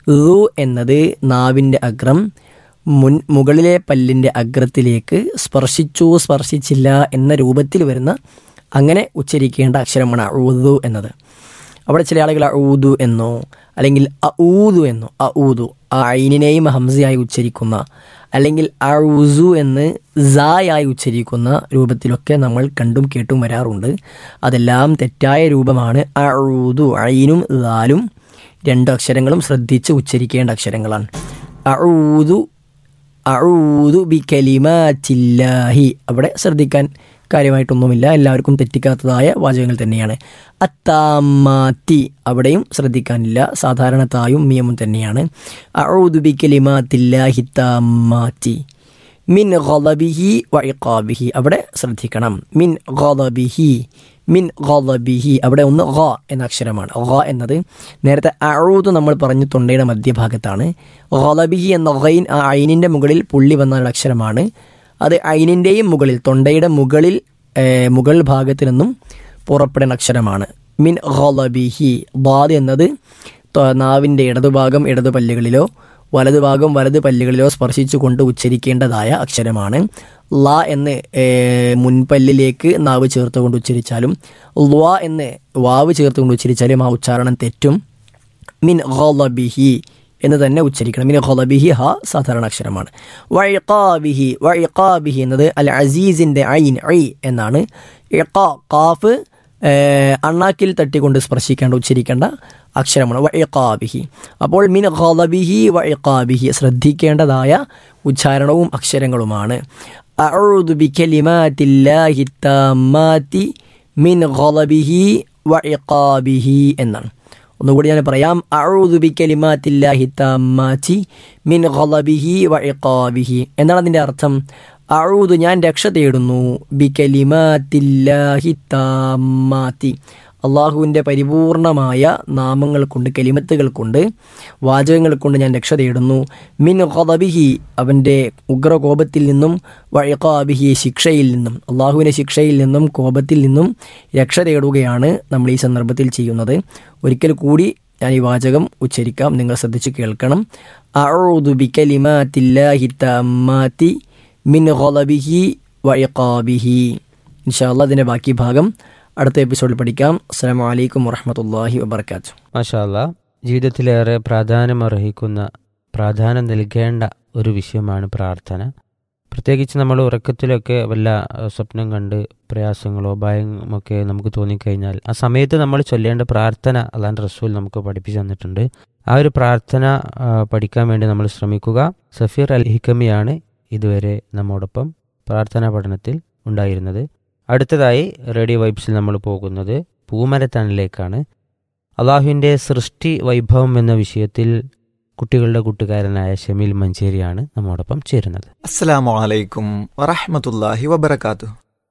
ഋ എന്നത് നാവിൻ്റെ അഗ്രം മുൻ മുകളിലെ പല്ലിൻ്റെ അഗ്രത്തിലേക്ക് സ്പർശിച്ചു സ്പർശിച്ചില്ല എന്ന രൂപത്തിൽ വരുന്ന അങ്ങനെ ഉച്ചരിക്കേണ്ട അക്ഷരമാണ് ഊതു എന്നത് അവിടെ ചില ആളുകൾ ഊതു എന്നോ അല്ലെങ്കിൽ അഊതു എന്നോ അഊതു ആ ഐനിനെയും ഹംസയായി ഉച്ചരിക്കുന്ന അല്ലെങ്കിൽ അഊസു എന്ന് സായായി ഉച്ചരിക്കുന്ന രൂപത്തിലൊക്കെ നമ്മൾ കണ്ടും കേട്ടും വരാറുണ്ട് അതെല്ലാം തെറ്റായ രൂപമാണ് അഊതു ഐനും ലാലും രണ്ട് അക്ഷരങ്ങളും ശ്രദ്ധിച്ച് ഉച്ചരിക്കേണ്ട അക്ഷരങ്ങളാണ് അഊതു അഊതു ബി കലിമാറ്റില്ലാഹി അവിടെ ശ്രദ്ധിക്കാൻ കാര്യമായിട്ടൊന്നുമില്ല എല്ലാവർക്കും തെറ്റിക്കാത്തതായ വാചകങ്ങൾ തന്നെയാണ് അത്താമാത്തി അവിടെയും ശ്രദ്ധിക്കാനില്ല സാധാരണ തായും മിയമും തന്നെയാണ് അഊദു ബി കലിമാത്തില്ലാഹി താമാറ്റി മിൻ ഗളബിഹി വ ഇഖാബിഹി അവിടെ ശ്രദ്ധിക്കണം മിൻ ഗളബിഹി മിൻ ഗളബിഹി അവിടെ ഒന്ന് ഗ എന്ന അക്ഷരമാണ് ഗ എന്നത് നേരത്തെ അഴൂത് നമ്മൾ പറഞ്ഞു തൊണ്ടയുടെ മധ്യഭാഗത്താണ് ഗളബിഹി എന്ന ഗൈൻ ആ ഐനിൻ്റെ മുകളിൽ പുള്ളി വന്ന ഒരു അക്ഷരമാണ് അത് ഐനിൻ്റെയും മുകളിൽ തൊണ്ടയുടെ മുകളിൽ ഏഹ്, മുകൾ ഭാഗത്ത് നിന്നും പുറപ്പെടുന്ന അക്ഷരമാണ് മിൻ ഗളബിഹി ബാദ് എന്നത് ത- നാവിൻ്റെ ഇടതുഭാഗം ഇടതു പല്ലുകളിലോ വലതുഭാഗം വലത് പല്ലുകളിലോ സ്പർശിച്ചുകൊണ്ട് ഉച്ചരിക്കേണ്ടതായ അക്ഷരമാണ് ല എന്ന് ഏഹ്, മുൻപല്ലിലേക്ക് നാവ് ചേർത്തുകൊണ്ട് ഉച്ചരിച്ചാലും ല്വ എന്ന് വാവ് ചേർത്തുകൊണ്ട് ഉച്ചരിച്ചാലും ആ ഉച്ചാരണം തെറ്റും മിൻ ഗളബിഹി എന്ന് തന്നെ ഉച്ചരിക്കണം മിൻ ഗളബിഹി ഹ സാധാരണ അക്ഷരമാണ് വഴിക്കാബിഹി വഴിക്കാബിഹി എന്നത് അൽ അസീസിൻ്റെ ഐൻ ഐ എന്നാണ് ഇഖാ കാഫ് ഏഹ്, അണ്ണാക്കിൽ തട്ടിക്കൊണ്ട് സ്പർശിക്കേണ്ട ഉച്ചരിക്കേണ്ട അക്ഷരമാണ് വഴിക്കാബിഹി അപ്പോൾ മിൻ ഗളബിഹി വഴിക്കാബിഹി ശ്രദ്ധിക്കേണ്ടതായ ഉച്ചാരണവും അക്ഷരങ്ങളുമാണ് അഊദു ബികലിമാത്തില്ലാഹി താമ്മാത്തി മിൻ ഗളബിഹി വഇഖാബിഹി എന്നാണ് ഒന്നുകൂടി ഞാൻ പറയാം അഊദു ബികലിമാത്തില്ലാഹി താമ്മാത്തി മിൻ ഗളബിഹി വഇഖാബിഹി എന്നാണ് അതിൻ്റെ അർത്ഥം അഊദു ഞാൻ രക്ഷ തേടുന്നു ബികലിമാത്തില്ലാഹി താമ്മാത്തി അള്ളാഹുവിൻ്റെ പരിപൂർണമായ നാമങ്ങൾ കൊണ്ട് കലിമത്തുകൾ കൊണ്ട് വാചകങ്ങൾ കൊണ്ട് ഞാൻ രക്ഷ തേടുന്നു മിൻ ഖദബിഹി അവൻ്റെ ഉഗ്രകോപത്തിൽ നിന്നും വഴക്കാബിഹി ശിക്ഷയിൽ നിന്നും അള്ളാഹുവിൻ്റെ ശിക്ഷയിൽ നിന്നും കോപത്തിൽ നിന്നും രക്ഷ തേടുകയാണ് നമ്മൾ ഈ സന്ദർഭത്തിൽ ചെയ്യുന്നത് ഒരിക്കൽ കൂടി ഞാൻ ഈ വാചകം ഉച്ചരിക്കാം നിങ്ങൾ ശ്രദ്ധിച്ച് കേൾക്കണം അഊദു ബികലിമാത്തില്ലാഹി തമ്മാത്തി മിൻ ഖദബിഹി വഇഖാബിഹി ഇൻഷാ അള്ളാഹ് അതിൻ്റെ ബാക്കി ഭാഗം അടുത്ത എപ്പിസോഡിൽ പഠിക്കാം അസ്സാം വലൈക്കും വറഹമത്തല്ലാഹി വബർക്കാത്തു മാഷാല്ല ജീവിതത്തിലേറെ പ്രാധാന്യം അർഹിക്കുന്ന പ്രാധാന്യം നൽകേണ്ട ഒരു വിഷയമാണ് പ്രാർത്ഥന പ്രത്യേകിച്ച് നമ്മൾ ഉറക്കത്തിലൊക്കെ വല്ല അഹ്, സ്വപ്നം കണ്ട് പ്രയാസങ്ങളോ ഭയമൊക്കെ നമുക്ക് തോന്നിക്കഴിഞ്ഞാൽ ആ സമയത്ത് നമ്മൾ ചൊല്ലേണ്ട പ്രാർത്ഥന അല്ലാൻ റസൂൽ നമുക്ക് പഠിപ്പിച്ചു തന്നിട്ടുണ്ട് ആ ഒരു പ്രാർത്ഥന ആ, പഠിക്കാൻ വേണ്ടി നമ്മൾ ശ്രമിക്കുക സഫീർ അൽ ഹിക്കമിയാണ് ഇതുവരെ നമ്മോടൊപ്പം പ്രാർത്ഥനാ പഠനത്തിൽ ഉണ്ടായിരുന്നത് അടുത്തതായി റേഡിയോ വൈബ്സിൽ നമ്മൾ പോകുന്നത് പൂമരത്തണിലേക്കാണ് അള്ളാഹുവിൻ്റെ സൃഷ്ടി വൈഭവം എന്ന വിഷയത്തിൽ കുട്ടികളുടെ കൂട്ടുകാരനായ ഷമീൽ മഞ്ചേരിയാണ് നമ്മോടൊപ്പം ചേരുന്നത് അസ്സലാമു അലൈക്കും വറഹ്മത്തുള്ളാഹി വബറകാത്തു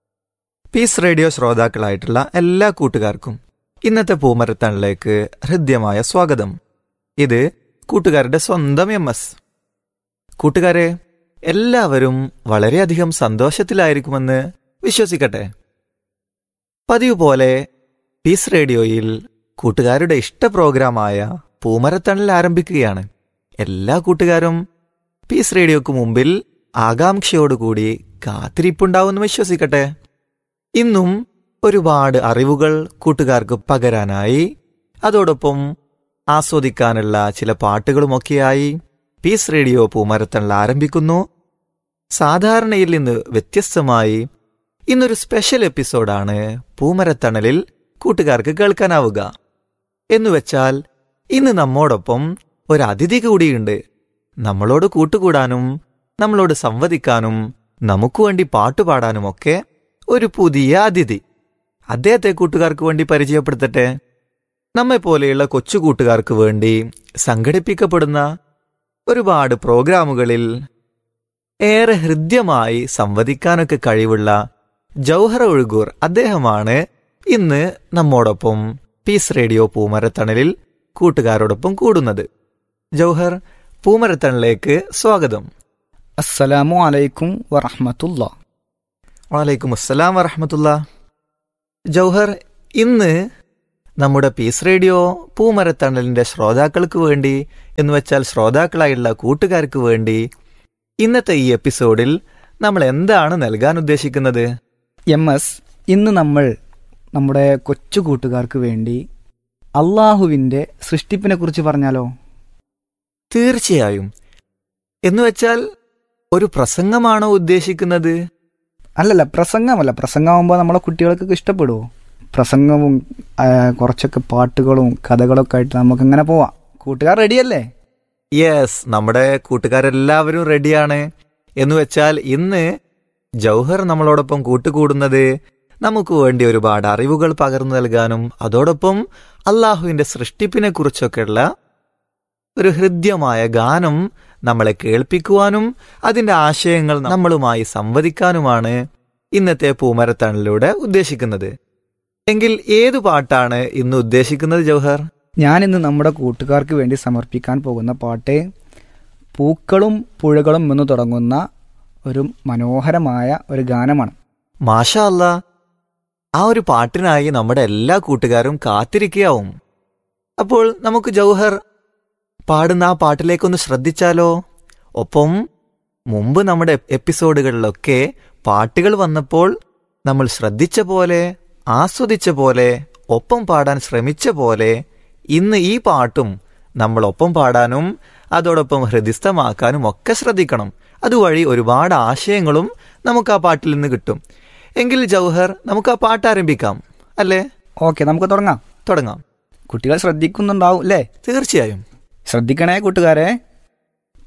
പീസ് റേഡിയോ ശ്രോതാക്കളായിട്ടുള്ള എല്ലാ കൂട്ടുകാർക്കും ഇന്നത്തെ പൂമരത്തണിലേക്ക് ഹൃദ്യമായ സ്വാഗതം ഇത് കൂട്ടുകാരുടെ സ്വന്തം എം എസ് കൂട്ടുകാരെ എല്ലാവരും വളരെയധികം സന്തോഷത്തിലായിരിക്കുമെന്ന് വിശ്വസിക്കട്ടെ പതിവ് പോലെ പീസ് റേഡിയോയിൽ കൂട്ടുകാരുടെ ഇഷ്ട പ്രോഗ്രാമായ പൂമരത്തണിൽ ആരംഭിക്കുകയാണ് എല്ലാ കൂട്ടുകാരും പീസ് റേഡിയോക്ക് മുമ്പിൽ ആകാംക്ഷയോടുകൂടി കാത്തിരിപ്പുണ്ടാവുമെന്ന് വിശ്വസിക്കട്ടെ ഇന്നും ഒരുപാട് അറിവുകൾ കൂട്ടുകാർക്ക് പകരാനായി അതോടൊപ്പം ആസ്വദിക്കാനുള്ള ചില പാട്ടുകളുമൊക്കെയായി പീസ് റേഡിയോ പൂമരത്തണിൽ ആരംഭിക്കുന്നു സാധാരണയിൽ നിന്ന് വ്യത്യസ്തമായി ഇന്നൊരു സ്പെഷ്യൽ എപ്പിസോഡാണ് പൂമരത്തണലിൽ കൂട്ടുകാർക്ക് കേൾക്കാനാവുക എന്നുവെച്ചാൽ ഇന്ന് നമ്മോടൊപ്പം ഒരു അതിഥി കൂടിയുണ്ട് നമ്മളോട് കൂട്ടുകൂടാനും നമ്മളോട് സംവദിക്കാനും നമുക്ക് വേണ്ടി പാട്ടുപാടാനുമൊക്കെ ഒരു പുതിയ അതിഥി അദ്ദേഹത്തെ കൂട്ടുകാർക്ക് വേണ്ടി പരിചയപ്പെടുത്തട്ടെ നമ്മെ പോലെയുള്ള കൊച്ചു കൂട്ടുകാർക്ക് വേണ്ടി സംഘടിപ്പിക്കപ്പെടുന്ന ഒരുപാട് പ്രോഗ്രാമുകളിൽ ഏറെ ഹൃദ്യമായി സംവദിക്കാനൊക്കെ കഴിവുള്ള ജൗഹറ ഒഴുകൂർ അദ്ദേഹമാണ് ഇന്ന് നമ്മോടൊപ്പം പീസ് റേഡിയോ പൂമരത്തണലിൽ കൂട്ടുകാരോടൊപ്പം കൂടുന്നത് ജൗഹർ പൂമരത്തണലിലേക്ക് സ്വാഗതം അസ്സലാമു അലൈക്കും വറഹ്മത്തുള്ള വലൈക്കും അസ്സലാം വറഹമത്തുള്ള ജൗഹർ ഇന്ന് നമ്മുടെ പീസ് റേഡിയോ പൂമരത്തണലിന്റെ ശ്രോതാക്കൾക്ക് വേണ്ടി എന്ന് വെച്ചാൽ ശ്രോതാക്കളായുള്ള കൂട്ടുകാർക്ക് വേണ്ടി ഇന്നത്തെ ഈ എപ്പിസോഡിൽ നമ്മൾ എന്താണ് നൽകാൻ ഉദ്ദേശിക്കുന്നത് എം എസ് ഇന്ന് നമ്മൾ നമ്മുടെ കൊച്ചു കൂട്ടുകാർക്ക് വേണ്ടി അള്ളാഹുവിൻ്റെ സൃഷ്ടിപ്പിനെ കുറിച്ച് പറഞ്ഞാലോ തീർച്ചയായും എന്ന് വെച്ചാൽ ഒരു പ്രസംഗമാണോ ഉദ്ദേശിക്കുന്നത് അല്ലല്ല പ്രസംഗമല്ല പ്രസംഗമാകുമ്പോൾ നമ്മളെ കുട്ടികൾക്കൊക്കെ ഇഷ്ടപ്പെടുമോ പ്രസംഗവും ആ, കുറച്ചൊക്കെ പാട്ടുകളും കഥകളൊക്കെ ആയിട്ട് നമുക്ക് ഇങ്ങനെ പോവാം കൂട്ടുകാർ റെഡിയല്ലേ യെസ് നമ്മുടെ കൂട്ടുകാരെല്ലാവരും റെഡിയാണ് എന്ന് വെച്ചാൽ ഇന്ന് ജൗഹർ നമ്മളോടൊപ്പം കൂട്ടുകൂടുന്നത് നമുക്ക് വേണ്ടി ഒരുപാട് അറിവുകൾ പകർന്നു നൽകാനും അതോടൊപ്പം അള്ളാഹുവിന്റെ സൃഷ്ടിപ്പിനെ കുറിച്ചൊക്കെയുള്ള ഒരു ഹൃദ്യമായ ഗാനം നമ്മളെ കേൾപ്പിക്കുവാനും അതിന്റെ ആശയങ്ങൾ നമ്മളുമായി സംവദിക്കാനുമാണ് ഇന്നത്തെ പൂമരത്തണിലൂടെ ഉദ്ദേശിക്കുന്നത് എങ്കിൽ ഏതു പാട്ടാണ് ഇന്ന് ഉദ്ദേശിക്കുന്നത് ജൗഹർ ഞാനിന്ന് നമ്മുടെ കൂട്ടുകാർക്ക് വേണ്ടി സമർപ്പിക്കാൻ പോകുന്ന പാട്ട് പൂക്കളും പുഴകളും എന്ന് തുടങ്ങുന്ന ഒരു മനോഹരമായ ഒരു ഗാനമാണ് മാഷാ അല്ലാ ആ ഒരു പാട്ടിനായി നമ്മുടെ എല്ലാ കൂട്ടുകാരും കാത്തിരിക്കുകയാവും അപ്പോൾ നമുക്ക് ജൗഹർ പാടുന്ന ആ പാട്ടിലേക്കൊന്ന് ശ്രദ്ധിച്ചാലോ ഒപ്പം മുമ്പ് നമ്മുടെ എപ്പിസോഡുകളിലൊക്കെ പാട്ടുകൾ വന്നപ്പോൾ നമ്മൾ ശ്രദ്ധിച്ച പോലെ ആസ്വദിച്ച പോലെ ഒപ്പം പാടാൻ ശ്രമിച്ച പോലെ ഇന്ന് ഈ പാട്ടും നമ്മൾ ഒപ്പം പാടാനും അതോടൊപ്പം ഹൃദിസ്ഥമാക്കാനും ഒക്കെ ശ്രദ്ധിക്കണം അതുവഴി ഒരുപാട് ആശയങ്ങളും നമുക്ക് ആ പാട്ടിൽ നിന്ന് കിട്ടും എങ്കിൽ ജൗഹർ നമുക്ക് ആ പാട്ട് ആരംഭിക്കാം അല്ലേ ഓക്കെ നമുക്ക് തുടങ്ങാം തുടങ്ങാം കുട്ടികൾ ശ്രദ്ധിക്കുന്നുണ്ടാവും അല്ലേ തീർച്ചയായും ശ്രദ്ധിക്കണേ കൂട്ടുകാരെ